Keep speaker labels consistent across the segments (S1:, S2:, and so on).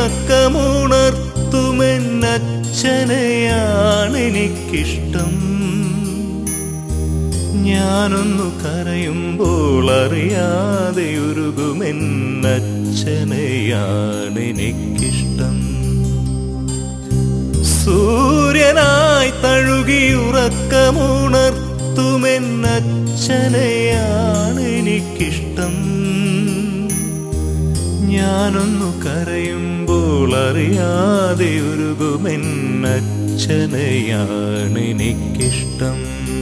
S1: ഉറക്കമുണർത്തുമെന്നച്ഛനെയാണെനിക്കിഷ്ടം ഞാനൊന്നു കരയുമ്പോൾ അറിയാതെ ഉരുകുമെന്നച്ഛനെയാണെനിക്കിഷ്ടം സൂര്യനായി തഴുകി ഉറക്കമുണർത്തുമെന്നച്ഛനെയാണെനിക്കിഷ്ടം ഞാനൊന്നു കരയുമ്പോൾ അറിയാതെ ഉരുകുമെന്നച്ഛനെയാണെനിക്കിഷ്ടം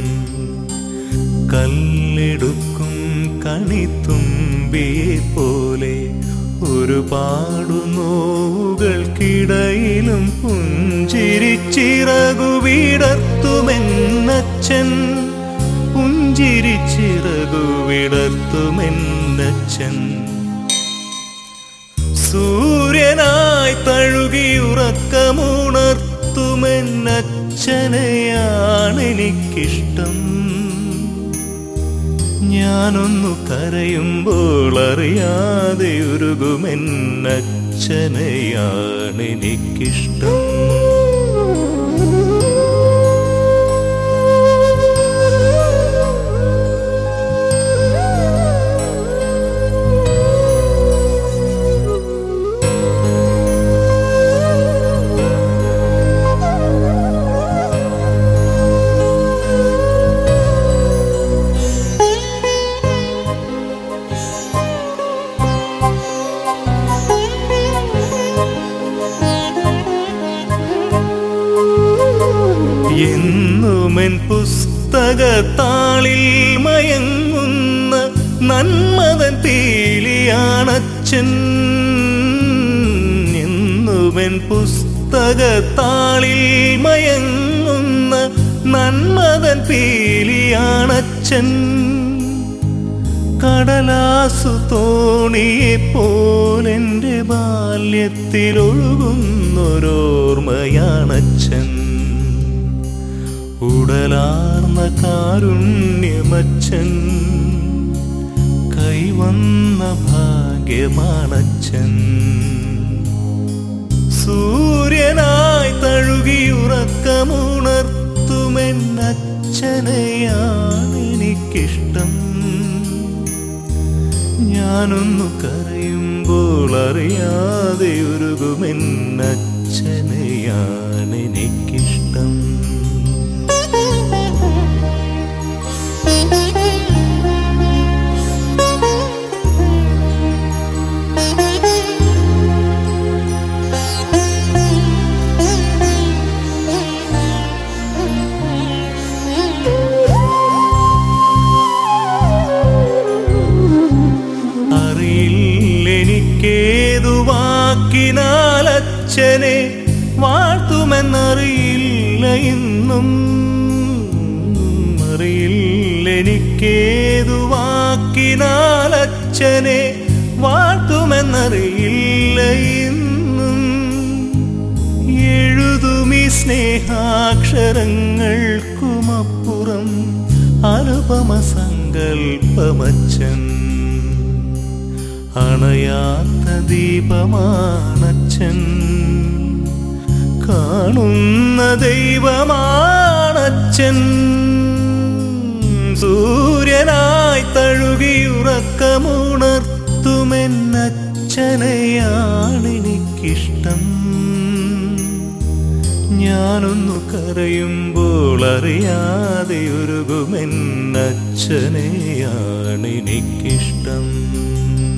S1: കല്ലെടുക്കും കണിത്തുമ്പിയെ പോലെ ഒരുപാടു നോവുകൾക്കിടയിലും പുഞ്ചിരിച്ചിറകു വിടർത്തുമെന്നച്ഛൻ പുഞ്ചിരിച്ചിറകു വിടർത്തുമെന്നച്ഛൻ സൂര്യനായി തഴുകി ഉറക്കമുണർത്തുമെന്നച്ഛനെയാണെനിക്കിഷ്ടം ഞാനൊന്നു കരയുമ്പോൾ അറിയാതെ ഉരുകുമെന്നച്ഛനെയാണെനിക്കിഷ്ടം എന്നുമെൻ പുസ്തകത്താളിൽ മയങ്ങുന്ന നന്മതൻ പീലിയാണച്ഛൻ എന്നുമെൻ പുസ്തകത്താളിൽ മയങ്ങുന്ന നന്മതൻ പീലിയാണച്ഛൻ കടലാസു തോണിയെ പോലെൻ്റെ ബാല്യത്തിലൊഴുകുന്നൊരോർമ്മയാണച്ഛൻ ഉടലാർന്ന കാരുണ്യമച്ചൻ കൈവന്ന ഭാഗ്യമാണച്ചൻ സൂര്യനായി തഴുകി ഉറക്കമുണർത്തുമെന്നച്ഛനെയാണെനിക്കിഷ്ടം ഞാനൊന്നു കരയുമ്പോൾ അറിയാതെ ഉരുകുമെന്നച്ഛനെയാണെനിക്കിഷ്ടം അറിയില്ലെനിക്കേതു വാക്കിനാൽ അച്ഛനെ വാഴ്ത്തുമെന്നറിയില്ല ഇന്നും അറിയില്ലെനിക്കേതു വാക്കിനാൽ അച്ഛനെ വാഴ്ത്തുമെന്നറിയില്ല ഇന്നും എഴുതുമി സ്നേഹാക്ഷരങ്ങൾക്കുമപ്പുറം അനുപമ സങ്കൽപ്പമച്ചൻ അണയാത്ത ദീപമാണച്ചൻ കാണുന്ന ദൈവമാണച്ചൻ സൂര്യനായി തഴുകി ഉറക്കമുണർത്തുമെന്നച്ഛനെയാണെനിക്കിഷ്ടം ഞാനൊന്നു കരയുമ്പോൾ അറിയാതെ ഉരുകുമെന്നച്ഛനെയാണെനിക്കിഷ്ടം